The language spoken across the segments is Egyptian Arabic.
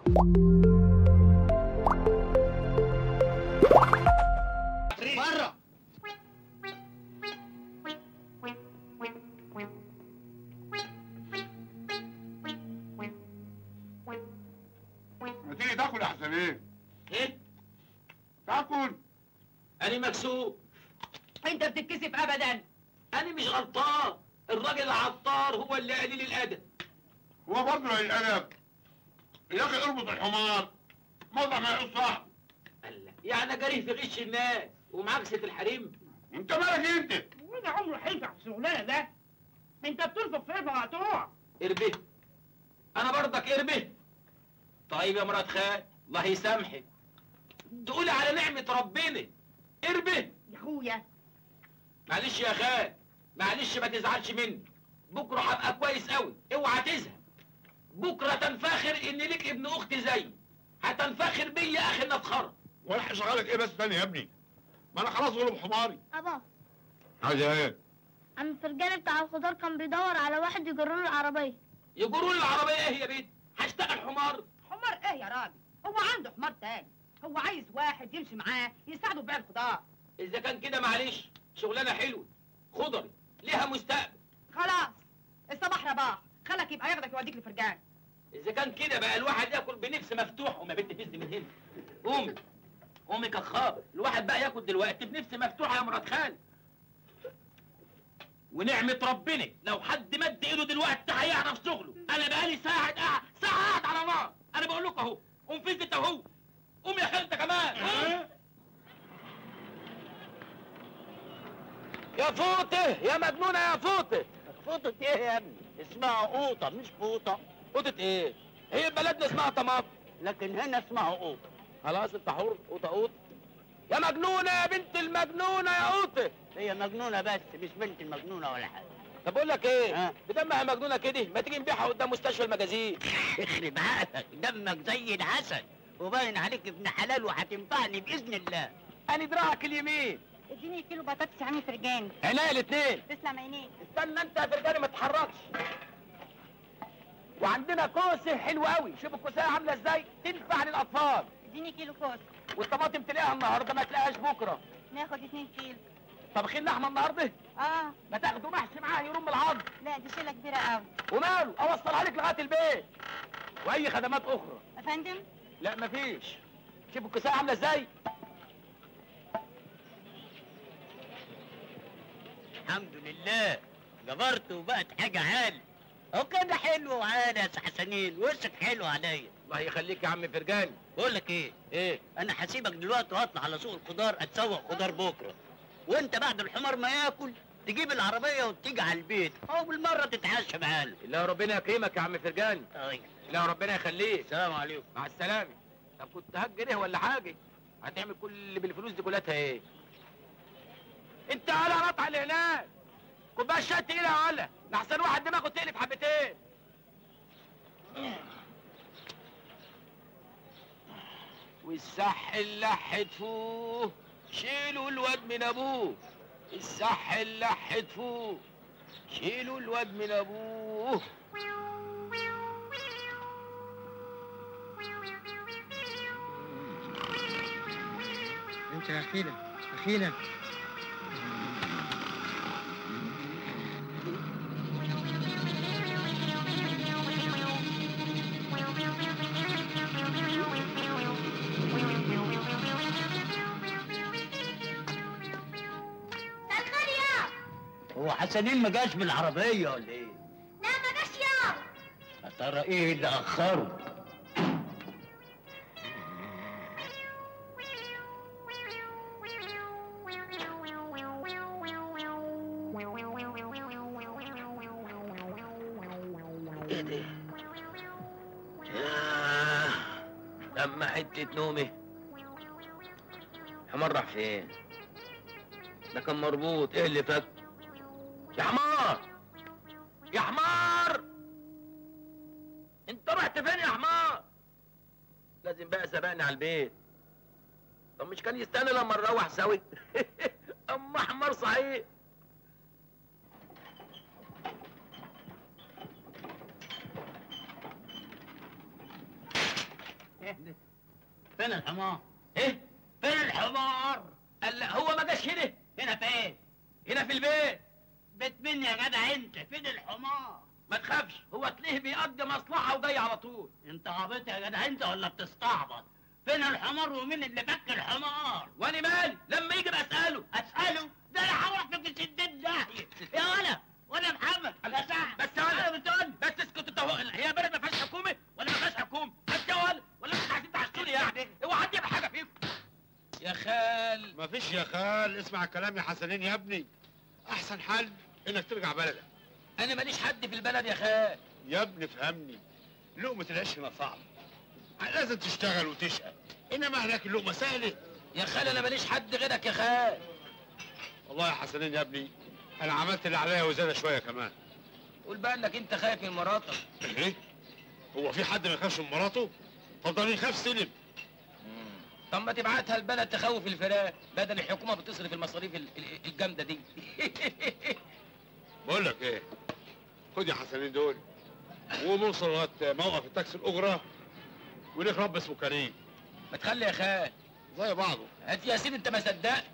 بره ما تيجي تاكل يا حسن ايه؟ ايه تاكل انا مكسوب انت بتتكسف ابدا انا مش غلطان الراجل العطار هو اللي قليل الادب هو برضه الادب يا اخي اربط الحمار موضع ما يقص صح قال لك يعني جريه في غش الناس ومعاكسة الحريم انت مالك انت؟ وده عمره هينفع في الشغلانه ده انت بتنفخ في اربع هتقع اربه انا برضك اربه طيب يا مرات خال الله يسامحك تقولي على نعمة ربنا اربه يا اخويا معلش يا خال معلش ما تزعلش مني بكره هبقى كويس قوي اوعى تزهق بكره تنفخر ان ليك ابن اختي زيي هتنفخر بيا يا اخي نفخر ولا شغالك ايه بس تاني يا ابني؟ ما انا خلاص غلب حماري أبا عايزه ايه؟ عم فرجاني بتاع الخضار كان بيدور على واحد يجرر له العربية يجروا لي العربيه ايه يا بنت هشتغل حمار حمار ايه يا راجل هو عنده حمار تاني هو عايز واحد يمشي معاه يساعده في بيع الخضار اذا كان كده معلش شغلانه حلوه خضري ليها مستقبل خلاص الصباح رباح خلك يبقى ياخدك يوديك لفرجان اذا كان كده بقى الواحد ياكل بنفس مفتوح وما بنت فز من هنا قومي قومي كخابر الواحد بقى ياكل دلوقتي بنفس مفتوحه يا مرات خالد ونعمة ربنا لو حد مد ايده دلوقتي هيعرف شغله انا بقالي ساعة قاعد ساعة قاعد على نار انا بقول لكم اهو قوم فز انت اهو قوم يا خالد كمان قوم. يا فوطه يا مجنونه يا فوطه فوطة ايه يا ابني؟ اسمها قوطة مش فوطة فوطه ايه هي بلدنا اسمها طماط لكن هنا اسمها قوطة خلاص انت حر قوطه قوطه يا مجنونه يا بنت المجنونه يا قوطه هي مجنونة بس مش بنت المجنونة ولا حاجة طب بقول لك ايه ها؟ بدمها مجنونه كده ما تيجي نبيعها قدام مستشفى المجازين يخرب عقلك دمك زي العسل وباين عليك ابن حلال وهتنفعني بإذن الله انا دراعك اليمين اديني كيلو بطاطس يا عم فرجاني عينيا الاثنين تسلم عينيك استنى انت يا فرجاني ما تتحركش وعندنا كوسه حلوه قوي شوف الكوسه عامله ازاي تنفع للاطفال اديني كيلو كوس والطماطم تلاقيها النهارده ما تلاقيهاش بكره ناخد اتنين كيلو طبخين لحمه النهارده اه ما تاخدوا محشي معاه يرم العظم لا دي شيله كبيره قوي وماله اوصلها لك لغايه البيت واي خدمات اخرى يا فندم لا مفيش شوف الكوسه عامله ازاي الحمد لله جبرت وبقت حاجة عال هو كده حلو وعال يا حسنين وشك حلو عليا الله يخليك يا عم فرجاني بقول لك ايه ايه انا هسيبك دلوقتي واطلع على سوق الخضار اتسوق خضار بكره وانت بعد الحمار ما ياكل تجيب العربيه وتيجي على البيت او بالمره تتعشى معانا الله ربنا يكرمك يا عم فرجاني طيب الله ربنا يخليك السلام عليكم مع السلامه طب كنت هجر ايه ولا حاجه هتعمل كل اللي بالفلوس دي كلها ايه انت على قطع اللي هناك كوبايه شاي تقيله يا ولا لحسن واحد دماغه تقلب حبتين والصح اللح تفوه شيلوا الواد من ابوه الصح اللح تفوه شيلوا الواد من ابوه انت يا اخينا اخينا الخير يا هو حسنين ما جاش بالعربيه ولا ايه لا ما جاش يا يا ترى ايه اللي اخره ايه ده؟ ياه لما حتة نومي حمار راح فين؟ ده كان مربوط ايه اللي فك؟ يا حمار يا حمار انت رحت فين يا حمار؟ لازم بقى سبقني على البيت طب مش كان يستنى لما نروح سوي؟ اما حمار صحيح فين الحمار؟ ايه فين الحمار؟ قال لا هو ما جاش هنا هنا فين؟ هنا في البيت بيت مين يا جدع انت؟ فين الحمار؟ ما تخافش هو تلاقيه بيقضي مصلحه وجاي على طول انت عبيط يا جدع انت ولا بتستعبط؟ فين الحمار ومين اللي فك الحمار؟ وانا مالي لما يجي اساله اساله ده انا هروح في ستين داهيه يا ولا ولا محمد يا سعد بس يا ولد. انا بتقول بس اسكت انت هو هي بلد ما فيهاش حكومه ولا ما فيهاش حكومه بس يا ولد ولا انتوا عايزين تعشوني يعني اوعى حد يعمل حاجه فيكم يا خال مفيش يا خال اسمع الكلام يا حسنين يا ابني احسن حل انك ترجع بلدك انا ماليش حد في البلد يا خال يا ابني فهمني لقمة العيش هنا صعب لازم تشتغل وتشقى انما هناك اللقمة سهلة يا خال انا ماليش حد غيرك يا خال والله يا حسنين يا ابني انا عملت اللي عليا وزيادة شوية كمان قول بقى انك انت خايف من مراتك ايه هو في حد ما يخافش من مراته فضل يخاف سلم طب ما تبعتها البلد تخوف الفراق بدل الحكومه بتصرف المصاريف ال- ال- الجامده دي بقول لك ايه خد يا حسنين دول ونوصل لغايه موقف التاكسي الاجره وليك رب اسمه كريم ما تخلي يا خال زي بعضه هات يا سيدي انت ما صدقت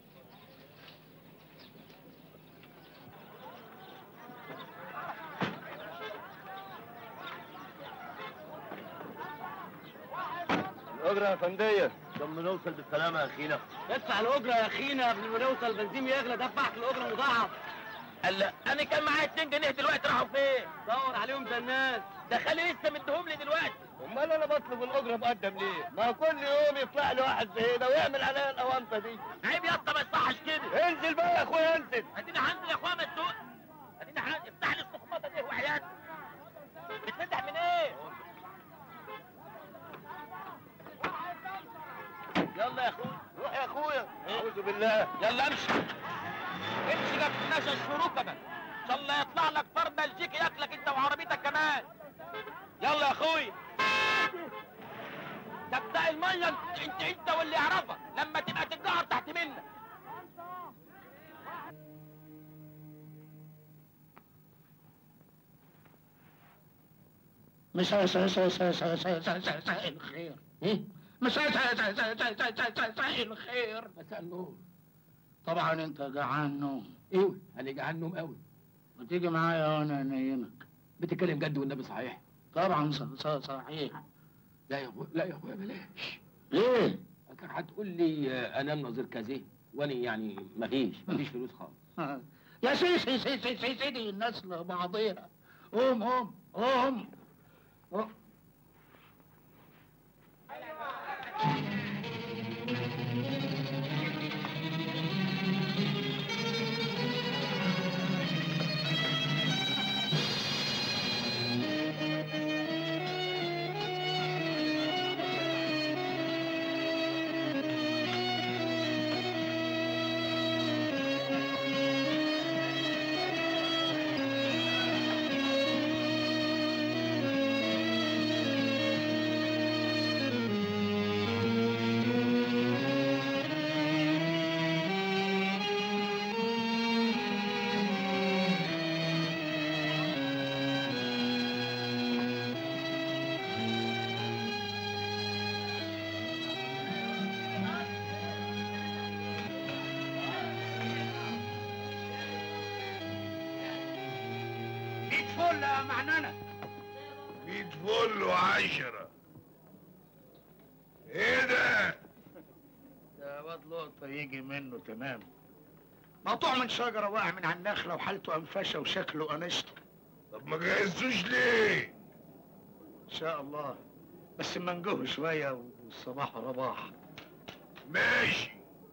الأجرة يا فندية لما نوصل بالسلامة يا أخينا ادفع الاجره يا اخينا قبل ما نوصل بنزين يغلى دفعك الاجره مضاعف قال لا انا كان معايا 2 جنيه دلوقتي راحوا فين دور عليهم زي الناس ده خالي لسه مديهم لي دلوقتي أمال أنا بطلب الأجرة مقدم ليه؟ ما كل يوم يطلع لي واحد زي ده ويعمل عليا الأونطة دي عيب يا اسطى ما يصحش كده انزل بقى يا أخويا انزل اديني هنزل يا اخويا ما تسوق اديني هنزل افتح لي الصخمطه دي وحياتك بتفتح من ايه يلا يا اخويا روح يا أخويا أعوذ بالله يلا امشي امشي جنب الناس الشروق كمان ان شاء الله يطلع لك فرد بلجيكي ياكلك انت وعربيتك كمان يلا يا اخويا ده بتاع الميه انت انت, انت واللي يعرفك لما تبقى تتجعر تحت منك مساء مساء مساء مساء مساء مساء مساء مساء الخير مساء مساء مساء مساء مساء مساء مساء الخير مساء النور طبعا انت جعان نوم ايوه انا جعان نوم قوي وتيجي معايا وانا انيمك بتتكلم جد والنبي صحيح طبعا ص- ص- صحيح لا يا اخويا لا يا اخويا بلاش ليه؟ كان هتقول لي آه، انام نظير كذا وانا يعني مفيش مفيش فلوس خالص يا سي سي سي سي سي سيدي الناس لبعضيها قوم قوم قوم قوم. ميت فل يا معنانة ميت فل وعشرة ايه ده؟ ده واد لقطة يجي منه تمام مقطوع من شجرة واقع من على النخلة وحالته أنفشة وشكله قنشته طب ما جهزتوش ليه؟ إن شاء الله بس منجوه شوية والصباح رباح ماشي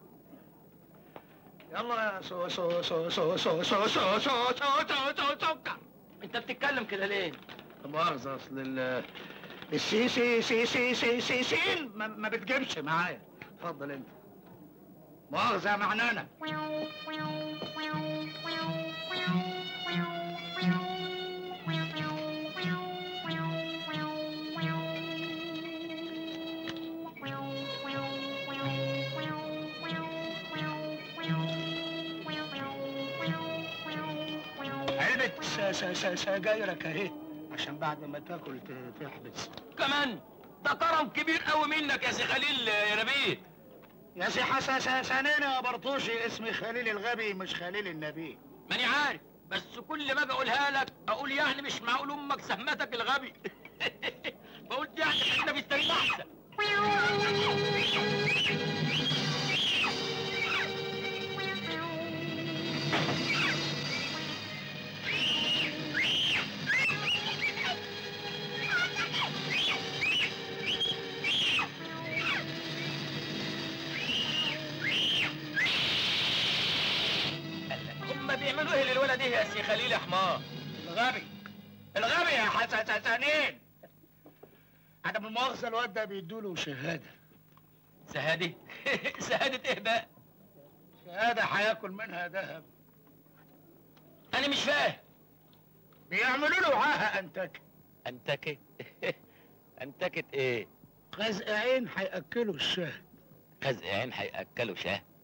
يلا يا سو سو سو سو سو سو سو سو سو سو سو سكر انت بتتكلم كده ليه لا مؤاخذة أصل ال السي سي سي سي سي سي سين ما, ما بتجيبش معايا اتفضل أنت مؤاخذة يا معنانة علبة س- س- س- سجايرك أهي عشان بعد ما تاكل ت- تحبس كمان ده كرم كبير قوي منك يا سي خليل يا نبيل يا سي حسن يا برطوشي اسمي خليل الغبي مش خليل النبي ماني عارف بس كل ما اجي اقولها لك اقول يعني مش معقول امك سهمتك الغبي فقلت يعني خلينا في السرير احسن هم بيعملوا ايه للولد ايه يا سي خليل يا حمار الغبي الغبي يا حسنين عدم المؤاخذة الواد ده بيدوله شهادة شهادة شهادة ايه بقى شهادة هياكل منها ذهب انا مش فاهم بيعملوا له عاهة أنتك انتكت انتكت ايه غزق عين هيأكلوا الشهد خزق عين هياكلوا شاه